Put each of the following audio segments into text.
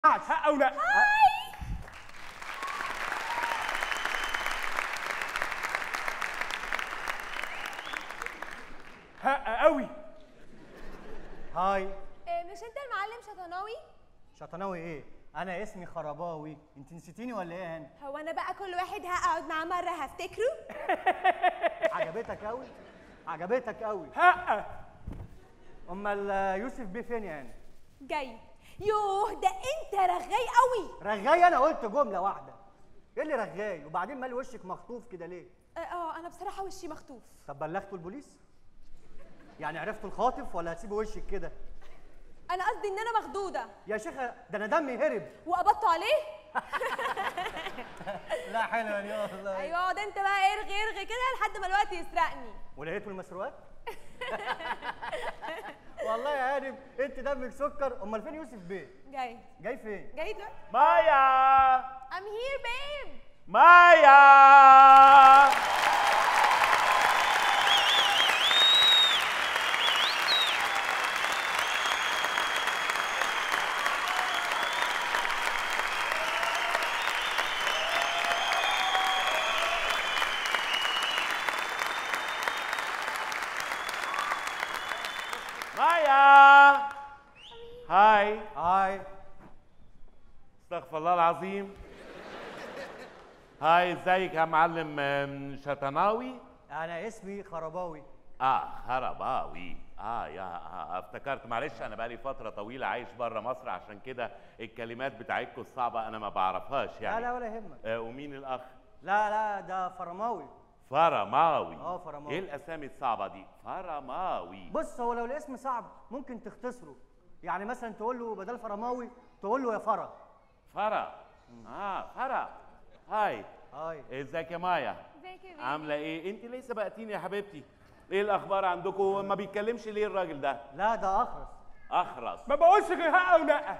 ها او لا ها قوي هاي إيه مش انت المعلم شطناوي شطناوي ايه انا اسمي خرباوي انت نسيتيني ولا ايه يا هاني هو انا بقى كل واحد هقعد معاه مره هفتكره عجبتك قوي عجبتك قوي ها امال يوسف بيه فين يا هاني جاي يوه ده انت رغاي قوي رغاي انا قلت جمله واحده ايه اللي رغاي وبعدين مال وشك مخطوف كده ليه اه آه، انا بصراحه وشي مخطوف طب بلغتوا البوليس يعني عرفتوا الخاطف ولا هتسيبوا وشك كده انا قصدي ان انا مخدوده يا شيخه ده انا دمي هرب وقبضتوا عليه لا حلوه دي والله ايوه اقعد انت بقى ارغي ارغي كده لحد ما الوقت يسرقني ولقيتوا المسروقات والله يا هانم انت دمك سكر امال فين يوسف بيه جاي جاي فين جاي دلوقتي مايا I'm here babe مايا مايا هاي هاي استغفر الله العظيم هاي ازيك يا معلم آم، شطناوي انا اسمي خرباوي اه خرباوي اه يا آه افتكرت معلش انا بقالي فتره طويله عايش بره مصر عشان كده الكلمات بتاعتكم الصعبه انا ما بعرفهاش لا يعني لا ولا يهمك آه ومين الاخ لا لا ده فرماوي فرماوي آه، فرماوي. ايه الاسامي الصعبه دي فرماوي بص هو لو الاسم صعب ممكن تختصره يعني مثلا تقول له بدل فرماوي تقول له يا فرا فرا اه فرا هاي هاي ازيك يا مايا ازيك يا بيه عامله ايه انت ليه سبقتيني يا حبيبتي ايه الاخبار عندكم ما بيتكلمش ليه الراجل ده لا ده اخرس اخرس ما بقولش غير ها او لا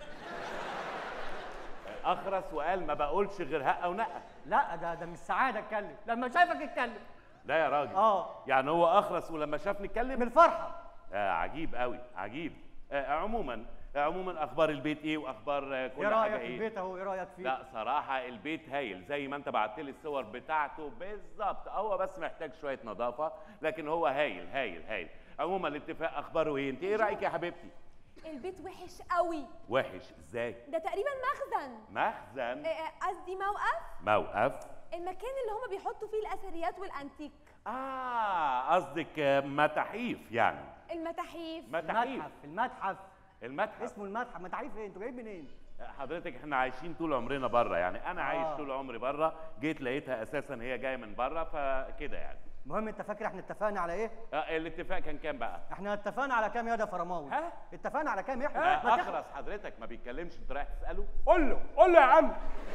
اخرس وقال ما بقولش غير هقه ونقه لا ده ده مش سعاده اتكلم لما شافك اتكلم لا يا راجل اه يعني هو اخرس ولما شافني من اتكلم الفرحه آه عجيب قوي عجيب آه عموما آه عموما اخبار البيت ايه واخبار آه كل ايه حاجه رايك في ايه البيت اهو ايه رايك فيه لا صراحة البيت هايل زي ما انت بعت لي الصور بتاعته بالظبط هو بس محتاج شوية نظافة لكن هو هايل هايل هايل عموما الاتفاق اخباره ايه انت ايه رأيك يا حبيبتي البيت وحش قوي وحش ازاي ده تقريبا مخزن مخزن إيه، إيه، قصدي موقف موقف المكان اللي هما بيحطوا فيه الاثريات والانتيك اه قصدك آه، متاحيف يعني المتاحيف متاحيف المتحف المتحف المتحف اسمه المتحف متاحف ايه انتوا جايين منين حضرتك احنا عايشين طول عمرنا بره يعني انا عايش آه. طول عمري بره جيت لقيتها اساسا هي جايه من بره فكده يعني المهم انت فاكر احنا اتفقنا على ايه آه الاتفاق كان كام بقى احنا اتفقنا على كام يا ده فرماوي ها؟ اتفقنا على كام يا احمد آه ما تخ- اخرس حضرتك ما بيتكلمش انت رايح تساله قول له قول له يا عم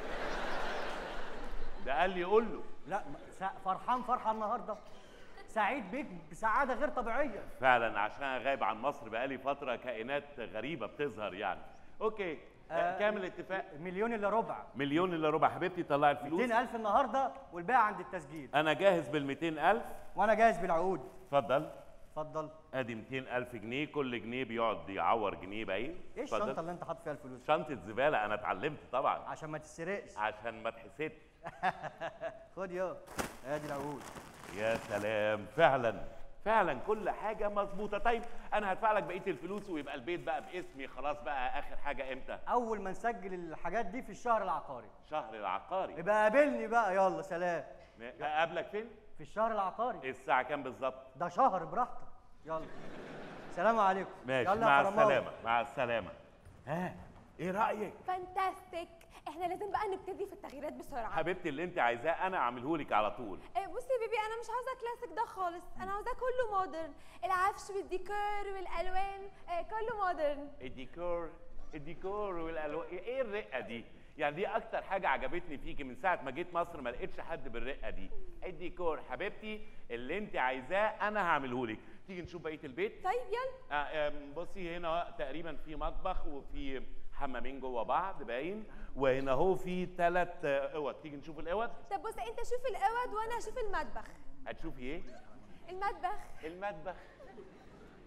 ده قال لي قول له لا ما- سع- فرحان فرحه النهارده سعيد بيك بسعاده غير طبيعيه فعلا عشان انا غايب عن مصر بقالي فتره كائنات غريبه بتظهر يعني اوكي آه، آه كام الاتفاق مليون الا ربع مليون الا ربع حبيبتي طلعي الفلوس 200000 النهارده والباقي عند التسجيل انا جاهز بال 200000 وانا جاهز بالعقود اتفضل اتفضل ادي 200000 جنيه كل جنيه بيقعد يعور جنيه باين ايه اتفضل. الشنطه اللي انت حاطط فيها الفلوس شنطه زباله انا اتعلمت طبعا عشان ما تسرقش عشان ما تحسدش خد يا ادي العقود يا سلام فعلا فعلا كل حاجه مظبوطه طيب انا هدفع لك بقيه الفلوس ويبقى البيت بقى باسمي خلاص بقى اخر حاجه امتى اول ما نسجل الحاجات دي في الشهر العقاري شهر العقاري يبقى قابلني بقى يلا سلام اقابلك فين في الشهر العقاري الساعه كام بالظبط ده شهر براحتك يلا سلام عليكم ماشي يلا يا مع فرماوي. السلامه مع السلامه ها ايه رايك فانتاستيك احنا لازم بقى نبتدي في التغييرات بسرعه حبيبتي اللي انت عايزاه انا اعمله لك على طول إيه، بصي يا بيبي انا مش عاوزه كلاسيك ده خالص انا عاوزاه كله مودرن العفش والديكور والالوان إيه، كله مودرن الديكور الديكور والالوان ايه الرقه دي يعني دي اكتر حاجه عجبتني فيكي من ساعه ما جيت مصر ما لقيتش حد بالرقه دي الديكور حبيبتي اللي انت عايزاه انا هعمله لك تيجي نشوف بقيه البيت طيب يلا آه، آم، بصي هنا تقريبا في مطبخ وفي حمامين جوه بعض باين وهنا هو في ثلاث اوض تيجي نشوف الاوض طب بصي انت شوف الاوض وانا اشوف المطبخ هتشوفي ايه المطبخ المطبخ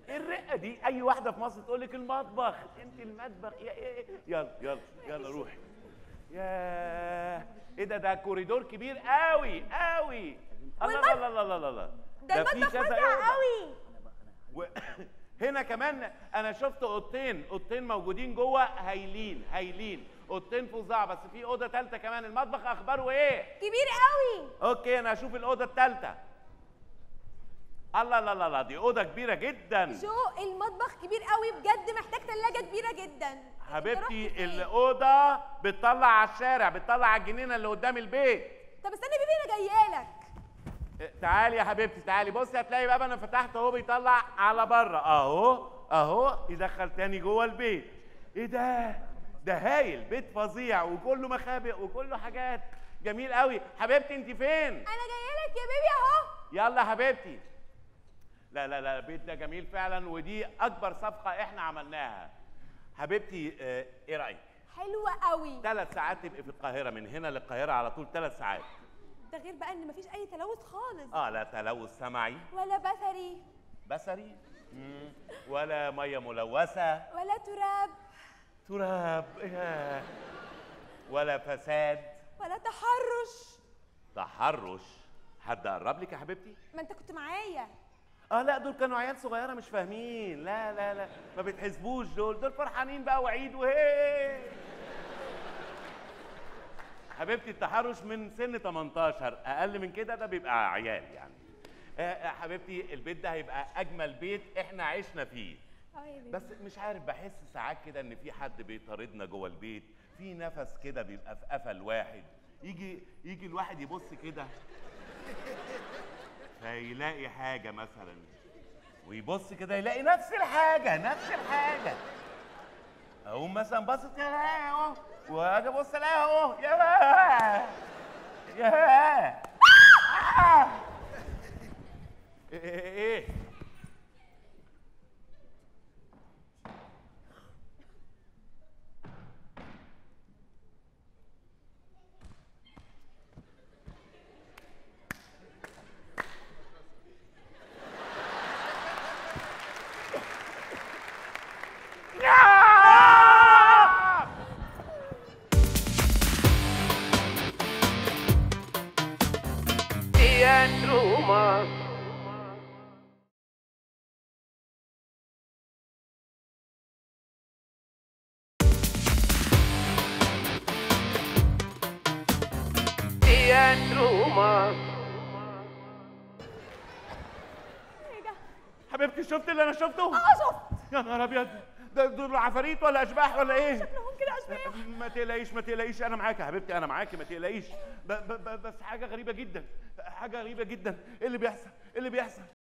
ايه الرقه دي اي واحده في مصر تقول لك المطبخ انت المطبخ يا إيه إيه. يلا يلا يلا روحي يا ايه ده ده كوريدور كبير قوي قوي الله لا لا لا لا لا لا ده في المطبخ كذا واسع أوضة. قوي و... هنا كمان انا شفت اوضتين اوضتين موجودين جوه هايلين هايلين اوضتين فظاع بس في اوضه ثالثه كمان المطبخ اخباره ايه كبير قوي اوكي انا هشوف الاوضه الثالثه الله لا لا لا دي اوضه كبيره جدا جو المطبخ كبير قوي بجد محتاج ثلاجه كبيره جدا أنت رحت حبيبتي فين؟ الاوضه بتطلع على الشارع بتطلع على الجنينه اللي قدام البيت طب استنى يا بيبي انا جايه لك إيه، تعالي يا حبيبتي تعالي بصي هتلاقي باب انا فتحت اهو بيطلع على بره اهو اهو يدخل تاني جوه البيت ايه ده ده هايل بيت فظيع وكله مخابئ وكله حاجات جميل قوي حبيبتي انت فين انا جايه لك يا بيبي اهو يلا يا حبيبتي لا لا لا البيت ده جميل فعلا ودي اكبر صفقه احنا عملناها حبيبتي آه، ايه رايك حلوه قوي ثلاث ساعات تبقي في القاهره من هنا للقاهره على طول ثلاث ساعات ده غير بقى ان مفيش اي تلوث خالص اه لا تلوث سمعي ولا بصري بصري مم. ولا ميه ملوثه ولا تراب تراب إيه. ولا فساد ولا تحرش تحرش حد قرب لك يا حبيبتي ما انت كنت معايا اه لا دول كانوا عيال صغيره مش فاهمين لا لا لا ما بتحسبوش دول دول فرحانين بقى وعيد وهي حبيبتي التحرش من سن 18 اقل من كده ده بيبقى عيال يعني آه، آه، حبيبتي البيت ده هيبقى اجمل بيت احنا عشنا فيه اه يا بيبي بس مش عارف بحس ساعات كده ان في حد بيطاردنا جوه البيت في نفس كده بيبقى في قفل واحد يجي يجي الواحد يبص كده فيلاقي حاجه مثلا ويبص كده يلاقي نفس الحاجه نفس الحاجه اقوم مثلا باصص كده ألاقي اهو واجي ابص الاقي اهو يا بقى. يا آه. ايه ايه ايه ايه ده حبيبتي شفت اللي انا شفته؟ اه شفت يا نهار ابيض ده دول عفاريت ولا اشباح ولا ايه؟ شكلهم كده اشباح ما تقلقيش ما تقلقيش انا معاك يا حبيبتي انا معاكي ما تقلقيش ب- ب- ب- بس حاجه غريبه جدا حاجه غريبه جدا ايه اللي بيحصل؟ ايه اللي بيحصل؟